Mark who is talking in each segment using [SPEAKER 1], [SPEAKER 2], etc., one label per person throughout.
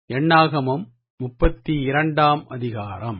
[SPEAKER 1] எண்ணாகமம் முப்பத்தி இரண்டாம் அதிகாரம்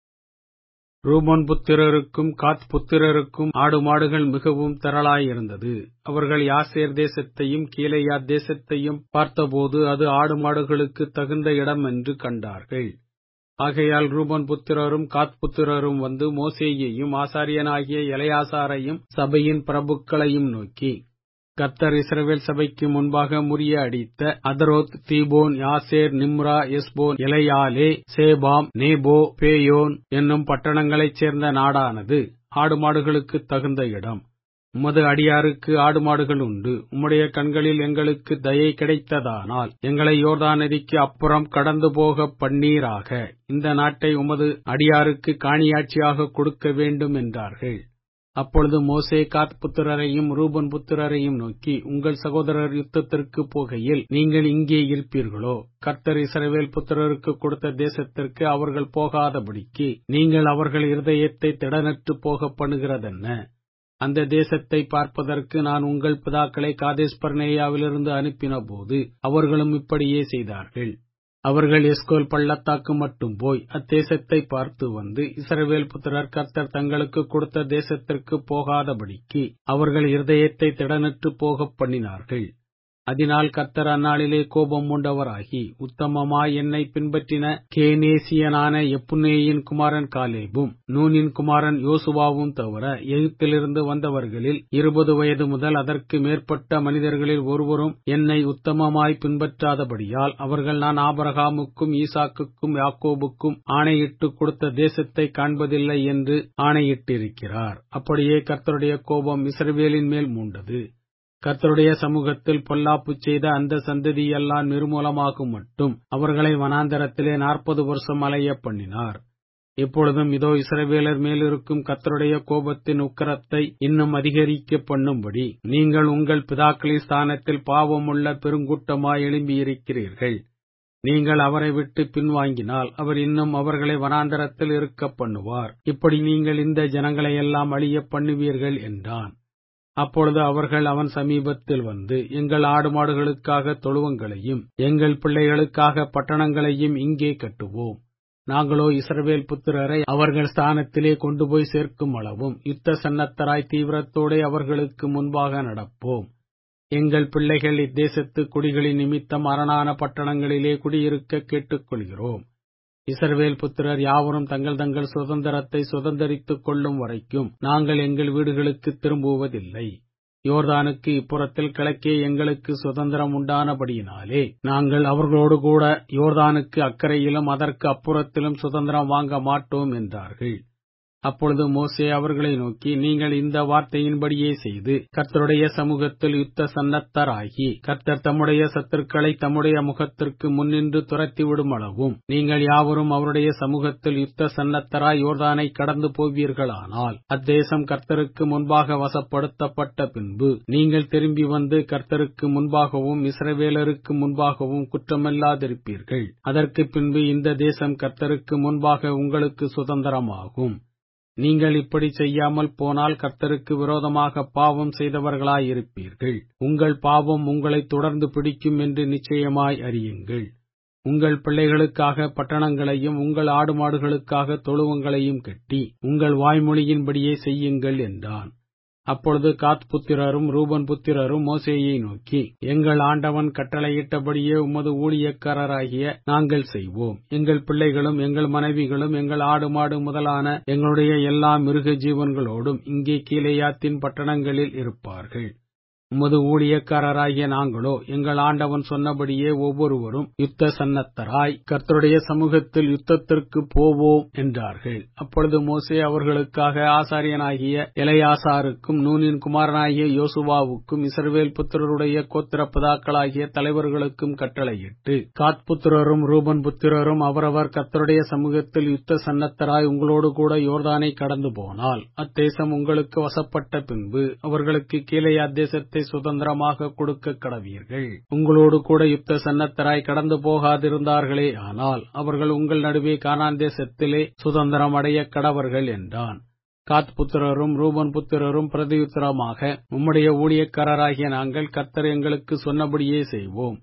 [SPEAKER 1] ரூபன் புத்திரருக்கும் காத் புத்திரருக்கும் ஆடு மாடுகள் மிகவும் திரளாயிருந்தது அவர்கள் யாசேர் தேசத்தையும் கீலேயாத் தேசத்தையும் பார்த்தபோது அது ஆடு மாடுகளுக்கு தகுந்த இடம் என்று கண்டார்கள் ஆகையால் ரூபன் புத்திரரும் காத் புத்திரரும் வந்து மோசேயையும் ஆசாரியனாகிய எலையாசாரையும் சபையின் பிரபுக்களையும் நோக்கி கர்த்தர் இஸ்ரவேல் சபைக்கு முன்பாக முறிய அடித்த அதரோத் தீபோன் யாசேர் நிம்ரா எஸ்போன் எலையாலே சேபாம் நேபோ பேயோன் என்னும் பட்டணங்களைச் சேர்ந்த நாடானது ஆடு மாடுகளுக்கு தகுந்த இடம் உமது அடியாருக்கு ஆடு மாடுகள் உண்டு உம்முடைய கண்களில் எங்களுக்கு தயை கிடைத்ததானால் எங்களை யோர்தான் நதிக்கு அப்புறம் கடந்து போக பண்ணீராக இந்த நாட்டை உமது அடியாருக்கு காணியாட்சியாக கொடுக்க வேண்டும் என்றார்கள் அப்பொழுது மோசே காத் புத்திரரையும் ரூபன் புத்திரரையும் நோக்கி உங்கள் சகோதரர் யுத்தத்திற்கு போகையில் நீங்கள் இங்கே இருப்பீர்களோ கர்த்தர் இஸ்ரவேல் புத்திரருக்கு கொடுத்த தேசத்திற்கு அவர்கள் போகாதபடிக்கு நீங்கள் அவர்கள் இருதயத்தை திடனற்று போக பண்ணுகிறதென்ன அந்த தேசத்தை பார்ப்பதற்கு நான் உங்கள் பிதாக்களை காதேஸ் பர்னேயாவிலிருந்து அனுப்பின போது அவர்களும் இப்படியே செய்தார்கள் அவர்கள் எஸ்கோல் பள்ளத்தாக்கு மட்டும் போய் அத்தேசத்தை பார்த்து வந்து இஸ்ரவேல் புத்திரர் கர்த்தர் தங்களுக்கு கொடுத்த தேசத்திற்கு போகாதபடிக்கு அவர்கள் இருதயத்தை திடனற்று போகப் பண்ணினார்கள் அதனால் கர்த்தர் அந்நாளிலே கோபம் மூண்டவராகி உத்தமமாய் என்னை பின்பற்றின கேனேசியனான எப்புனேயின் குமாரன் காலேபும் நூனின் குமாரன் யோசுவாவும் தவிர எகிப்திலிருந்து வந்தவர்களில் இருபது வயது முதல் அதற்கு மேற்பட்ட மனிதர்களில் ஒருவரும் என்னை உத்தமமாய் பின்பற்றாதபடியால் அவர்கள் நான் ஆபரகாமுக்கும் ஈசாக்குக்கும் யாக்கோபுக்கும் ஆணையிட்டு கொடுத்த தேசத்தை காண்பதில்லை என்று ஆணையிட்டிருக்கிறார் அப்படியே கர்த்தருடைய கோபம் இஸ்ரவேலின் மேல் மூண்டது கர்த்தருடைய சமூகத்தில் பொல்லாப்பு செய்த அந்த சந்ததியெல்லாம் நிர்மூலமாகும் மட்டும் அவர்களை வனாந்தரத்திலே நாற்பது வருஷம் அலைய பண்ணினார் இப்பொழுதும் இதோ இஸ்ரவேலர் மேலிருக்கும் கர்த்தருடைய கோபத்தின் உக்கரத்தை இன்னும் அதிகரிக்க பண்ணும்படி நீங்கள் உங்கள் பிதாக்களின் ஸ்தானத்தில் பாவமுள்ள பெருங்கூட்டமாய் எழும்பியிருக்கிறீர்கள் நீங்கள் அவரை விட்டு பின்வாங்கினால் அவர் இன்னும் அவர்களை வனாந்தரத்தில் இருக்க பண்ணுவார் இப்படி நீங்கள் இந்த ஜனங்களையெல்லாம் அழிய பண்ணுவீர்கள் என்றான் அப்பொழுது அவர்கள் அவன் சமீபத்தில் வந்து எங்கள் ஆடு மாடுகளுக்காக தொழுவங்களையும் எங்கள் பிள்ளைகளுக்காக பட்டணங்களையும் இங்கே கட்டுவோம் நாங்களோ இஸ்ரவேல் புத்திரரை அவர்கள் ஸ்தானத்திலே கொண்டு போய் சேர்க்கும் அளவும் யுத்த சன்னத்தராய் தீவிரத்தோടെ அவர்களுக்கு முன்பாக நடப்போம் எங்கள் பிள்ளைகள் இத்தேசத்து குடிகளின் நிமித்தம் அரணான பட்டணங்களிலே குடியிருக்க கேட்டுக்கொள்கிறோம் இஸ்ரவேல் புத்திரர் யாவரும் தங்கள் தங்கள் சுதந்திரத்தை சுதந்திரித்துக் கொள்ளும் வரைக்கும் நாங்கள் எங்கள் வீடுகளுக்கு திரும்புவதில்லை யோர்தானுக்கு இப்புறத்தில் கிழக்கே எங்களுக்கு சுதந்திரம் உண்டானபடியினாலே நாங்கள் அவர்களோடு கூட யோர்தானுக்கு அக்கறையிலும் அதற்கு அப்புறத்திலும் சுதந்திரம் வாங்க மாட்டோம் என்றார்கள் அப்பொழுது மோசே அவர்களை நோக்கி நீங்கள் இந்த வார்த்தையின்படியே செய்து கர்த்தருடைய சமூகத்தில் யுத்த சன்னத்தராகி கர்த்தர் தம்முடைய சத்துருக்களை தம்முடைய முகத்திற்கு முன்னின்று துரத்திவிடும் அளவும் நீங்கள் யாவரும் அவருடைய சமூகத்தில் யுத்த சன்னத்தராய் யோர்தானை கடந்து போவீர்களானால் அத்தேசம் கர்த்தருக்கு முன்பாக வசப்படுத்தப்பட்ட பின்பு நீங்கள் திரும்பி வந்து கர்த்தருக்கு முன்பாகவும் இஸ்ரவேலருக்கு முன்பாகவும் குற்றமில்லாதிருப்பீர்கள் அதற்கு பின்பு இந்த தேசம் கர்த்தருக்கு முன்பாக உங்களுக்கு சுதந்திரமாகும் நீங்கள் இப்படி செய்யாமல் போனால் கர்த்தருக்கு விரோதமாக பாவம் செய்தவர்களாயிருப்பீர்கள் உங்கள் பாவம் உங்களை தொடர்ந்து பிடிக்கும் என்று நிச்சயமாய் அறியுங்கள் உங்கள் பிள்ளைகளுக்காக பட்டணங்களையும் உங்கள் ஆடு மாடுகளுக்காக தொழுவங்களையும் கட்டி உங்கள் வாய்மொழியின்படியே செய்யுங்கள் என்றான் அப்பொழுது காத் புத்திரரும் ரூபன் புத்திரரும் மோசேயை நோக்கி எங்கள் ஆண்டவன் கட்டளையிட்டபடியே உமது ஊழியக்காரராகிய நாங்கள் செய்வோம் எங்கள் பிள்ளைகளும் எங்கள் மனைவிகளும் எங்கள் ஆடு மாடு முதலான எங்களுடைய எல்லா மிருக ஜீவன்களோடும் இங்கே கீழையாத்தின் பட்டணங்களில் இருப்பார்கள் உமது ஊழியக்காரராகிய நாங்களோ எங்கள் ஆண்டவன் சொன்னபடியே ஒவ்வொருவரும் யுத்த சன்னத்தராய் கர்த்தருடைய சமூகத்தில் யுத்தத்திற்கு போவோம் என்றார்கள் அப்பொழுது மோசே அவர்களுக்காக ஆசாரியனாகிய இளையாசாருக்கும் நூனின் குமாரனாகிய யோசுவாவுக்கும் இஸ்ரவேல் புத்திரருடைய கோத்திர பிதாக்களாகிய தலைவர்களுக்கும் கட்டளையிட்டு காத் புத்திரரும் ரூபன் புத்திரரும் அவரவர் கர்த்தருடைய சமூகத்தில் யுத்த சன்னத்தராய் உங்களோடு கூட யோர்தானை கடந்து போனால் அத்தேசம் உங்களுக்கு வசப்பட்ட பின்பு அவர்களுக்கு கீழே அத்தேசத்தை தேசத்தை சுதந்திரமாக கொடுக்க கடவீர்கள் உங்களோடு கூட யுத்த சன்னத்தராய் கடந்து போகாதிருந்தார்களே ஆனால் அவர்கள் உங்கள் நடுவே கானான் தேசத்திலே சுதந்திரம் அடைய கடவர்கள் என்றான் காத் புத்திரரும் ரூபன் புத்திரரும் பிரதியுத்தரமாக உம்முடைய ஊழியக்காரராகிய நாங்கள் கர்த்தர் எங்களுக்கு சொன்னபடியே செய்வோம்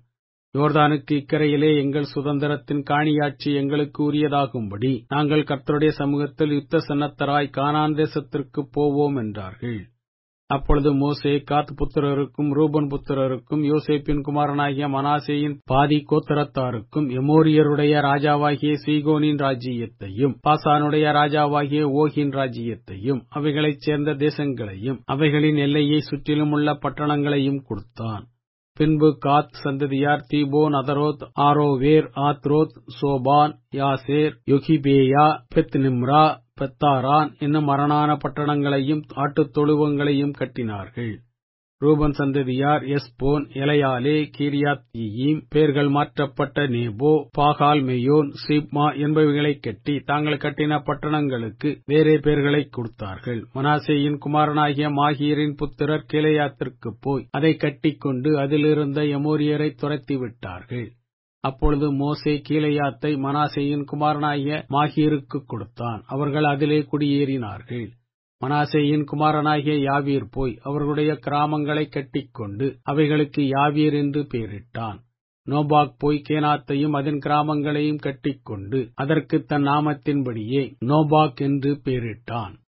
[SPEAKER 1] யோர்தானுக்கு இக்கரையிலே எங்கள் சுதந்திரத்தின் காணியாட்சி எங்களுக்கு உரியதாகும்படி நாங்கள் கர்த்தருடைய சமூகத்தில் யுத்த சன்னத்தராய் கானான் தேசத்திற்குப் போவோம் என்றார்கள் அப்பொழுது மோசே காத் புத்திரருக்கும் ரூபன் புத்திரருக்கும் யோசேப்பின் குமாரனாகிய மனாசேயின் பாதி கோத்தரத்தாருக்கும் எமோரியருடைய ராஜாவாகிய சீகோனின் ராஜ்யத்தையும் பாசானுடைய ராஜாவாகிய ஓகின் ராஜ்யத்தையும் அவைகளைச் சேர்ந்த தேசங்களையும் அவைகளின் எல்லையை சுற்றிலும் உள்ள பட்டணங்களையும் கொடுத்தான் பின்பு காத் சந்ததியார் Dibon Ataroth Aroer Atroth Shophan Jazer Jogbehah Beth Nimrah Beth Haran என்னும் அரணான பட்டணங்களையும் ஆட்டுத் தொழுவங்களையும் கட்டினார்கள் ரூபன் சந்ததியார் எஸ்போன் எலையாலே கீரியாத்தீயீம் பேர்கள் மாற்றப்பட்ட நேபோ பாகால் மெயோன் சீப்மா என்பவைகளைக் கட்டி தாங்கள் கட்டின பட்டணங்களுக்கு வேறே பேர்களைக் கொடுத்தார்கள் மனாசேயின் குமாரனாகிய மாகீரின் புத்திரர் கிளையாத்திற்குப் போய் அதை கட்டிக்கொண்டு அதிலிருந்த எமோரியரை துரத்திவிட்டார்கள் அப்பொழுது மோசே கீழையாத்தை மனாசேயின் குமாரனாகிய மாகீருக்கு கொடுத்தான் அவர்கள் அதிலே குடியேறினார்கள் மனாசேயின் குமாரனாகிய யாவீர் போய் அவர்களுடைய கிராமங்களை கட்டிக்கொண்டு அவைகளுக்கு யாவீர் என்று பெயரிட்டான் நோபாக் போய் கேனாத்தையும் அதன் கிராமங்களையும் கட்டிக்கொண்டு அதற்கு தன் நாமத்தின்படியே நோபாக் என்று பெயரிட்டான்